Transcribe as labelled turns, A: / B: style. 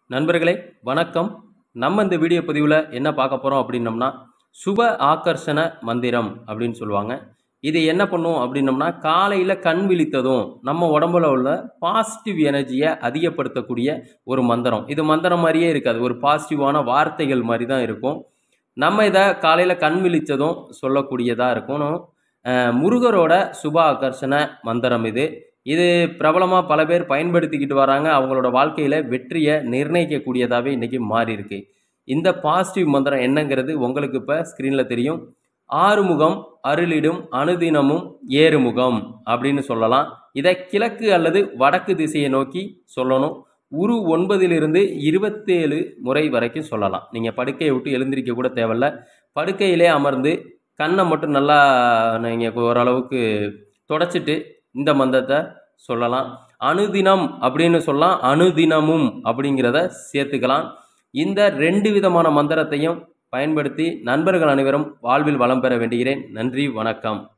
A: நண்பர்களே வணக்கம் நம்ம இந்த வீடியோ பதிவில் என்ன பார்க்க போகிறோம் அப்படின்னம்னா சுப ஆகர்ஷண மந்திரம் அப்படின்னு சொல்லுவாங்க இது என்ன பண்ணும் அப்படின்னம்னா காலையில் கண் விழித்ததும் நம்ம உடம்புல உள்ள பாசிட்டிவ் எனர்ஜியை அதிகப்படுத்தக்கூடிய ஒரு மந்திரம் இது மந்திரம் மாதிரியே இருக்காது ஒரு பாசிட்டிவான வார்த்தைகள் மாதிரி தான் இருக்கும் நம்ம இதை காலையில் கண் விழித்ததும் சொல்லக்கூடியதாக இருக்கணும் அஹ் முருகரோட சுப ஆகர்ஷண மந்திரம் இது இது பிரபலமாக பல பேர் பயன்படுத்திக்கிட்டு வராங்க அவங்களோட வாழ்க்கையில் வெற்றியை நிர்ணயிக்கக்கூடியதாகவே இன்றைக்கி மாறி இருக்கு இந்த பாசிட்டிவ் மந்திரம் என்னங்கிறது உங்களுக்கு இப்போ ஸ்க்ரீனில் தெரியும் ஆறுமுகம் அருளிடும் அனுதினமும் ஏறுமுகம் அப்படின்னு சொல்லலாம் இதை கிழக்கு அல்லது வடக்கு திசையை நோக்கி சொல்லணும் உரு ஒன்பதிலிருந்து இருபத்தேழு முறை வரைக்கும் சொல்லலாம் நீங்கள் படுக்கையை விட்டு எழுந்திரிக்க கூட தேவையில்ல படுக்கையிலே அமர்ந்து கண்ணை மட்டும் நல்லா நீங்கள் ஓரளவுக்கு தொடச்சிட்டு இந்த மந்திரத்தை சொல்லலாம் அனுதினம் அப்படின்னு சொல்லலாம் அனுதினமும் அப்படிங்கிறத சேர்த்துக்கலாம் இந்த ரெண்டு விதமான மந்திரத்தையும் பயன்படுத்தி நண்பர்கள் அனைவரும் வாழ்வில் வளம் பெற வேண்டுகிறேன் நன்றி வணக்கம்